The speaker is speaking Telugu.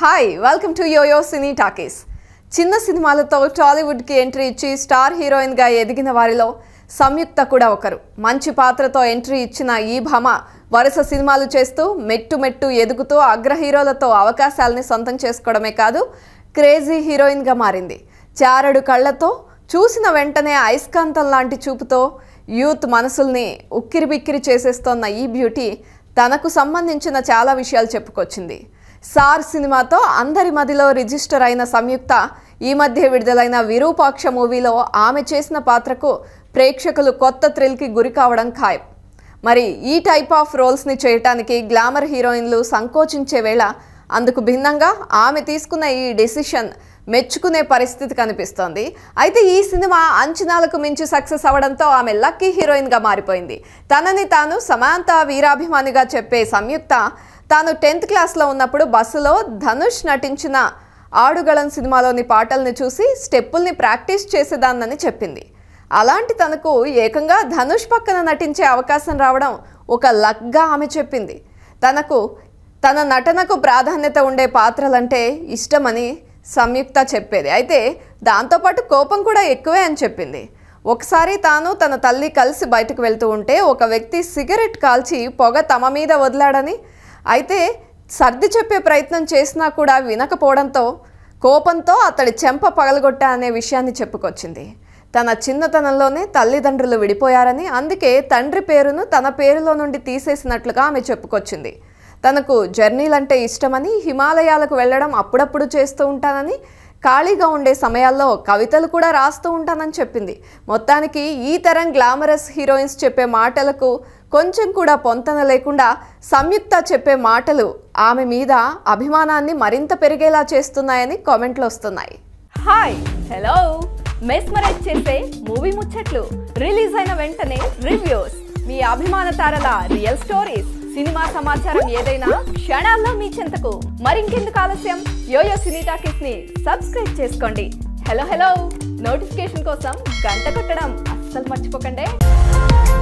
hi welcome to YoYo Cine Talkies చిన్న సినిమాలతో టాలీవుడ్కి ఎంట్రీ ఇచ్చి స్టార్ హీరోయిన్గా ఎదిగిన వారిలో సంయుక్త కూడా ఒకరు మంచి పాత్రతో ఎంట్రీ ఇచ్చిన ఈ భామ వరుస సినిమాలు చేస్తూ మెట్టు మెట్టు ఎదుగుతూ అగ్ర హీరోలతో అవకాశాలని సొంతం చేసుకోవడమే కాదు క్రేజీ హీరోయిన్గా మారింది చారడు కళ్ళతో చూసిన వెంటనే అయస్కాంతం లాంటి చూపుతో యూత్ మనసుల్ని ఉక్కిరిబిక్కిరి చేసేస్తోన్న ఈ బ్యూటీ తనకు సంబంధించిన చాలా విషయాలు చెప్పుకొచ్చింది సార్ సినిమాతో అందరి మదిలో రిజిస్టర్ అయిన సంయుక్త ఈ మధ్య విడుదలైన విరూపాక్ష మూవీలో ఆమె చేసిన పాత్రకు ప్రేక్షకులు కొత్త థ్రిల్కి గురి కావడం ఖాయం మరి ఈ టైప్ ఆఫ్ రోల్స్ని చేయటానికి గ్లామర్ హీరోయిన్లు సంకోచించే వేళ అందుకు భిన్నంగా ఆమె తీసుకున్న ఈ డెసిషన్ మెచ్చుకునే పరిస్థితి కనిపిస్తోంది అయితే ఈ సినిమా అంచనాలకు మించి సక్సెస్ అవ్వడంతో ఆమె లక్కీ హీరోయిన్గా మారిపోయింది తనని తాను సమాంత వీరాభిమానిగా చెప్పే సంయుక్త తాను టెన్త్ క్లాస్లో ఉన్నప్పుడు బస్సులో ధనుష్ నటించిన ఆడుగళం సినిమాలోని పాటల్ని చూసి స్టెప్పుల్ని ప్రాక్టీస్ చేసేదాన్నని చెప్పింది అలాంటి తనకు ఏకంగా ధనుష్ పక్కన నటించే అవకాశం రావడం ఒక లక్గా ఆమె చెప్పింది తనకు తన నటనకు ప్రాధాన్యత ఉండే పాత్రలంటే ఇష్టమని సంయుక్త చెప్పేది అయితే దాంతోపాటు కోపం కూడా ఎక్కువే అని చెప్పింది ఒకసారి తాను తన తల్లి కలిసి బయటకు వెళ్తూ ఉంటే ఒక వ్యక్తి సిగరెట్ కాల్చి పొగ తమ మీద వదిలాడని అయితే సర్ది చెప్పే ప్రయత్నం చేసినా కూడా వినకపోవడంతో కోపంతో అతడి చెంప పగలగొట్టా అనే విషయాన్ని చెప్పుకొచ్చింది తన చిన్నతనంలోనే తల్లిదండ్రులు విడిపోయారని అందుకే తండ్రి పేరును తన పేరులో నుండి తీసేసినట్లుగా ఆమె చెప్పుకొచ్చింది తనకు జర్నీలంటే ఇష్టమని హిమాలయాలకు వెళ్ళడం అప్పుడప్పుడు చేస్తూ ఉంటానని ఖాళీగా ఉండే సమయాల్లో కవితలు కూడా రాస్తూ ఉంటానని చెప్పింది మొత్తానికి ఈ తరం గ్లామరస్ హీరోయిన్స్ చెప్పే మాటలకు కొంచెం కూడా పొంతన లేకుండా సంయుక్త చెప్పే మాటలు ఆమె మీద అభిమానాన్ని మరింత పెరిగేలా చేస్తున్నాయని కామెంట్లు వస్తున్నాయి హాయ్ హలో మెస్మరైజ్ చేసే మూవీ ముచ్చట్లు రిలీజ్ అయిన వెంటనే రివ్యూస్ మీ అభిమాన తారల రియల్ స్టోరీస్ సినిమా సమాచారం ఏదైనా క్షణాల్లో మీ చెంతకు మరింకెందుకు ఆలస్యం యోయో సినీ టాకీస్ ని సబ్స్క్రైబ్ చేసుకోండి హలో హలో నోటిఫికేషన్ కోసం గంట కొట్టడం అస్సలు మర్చిపోకండి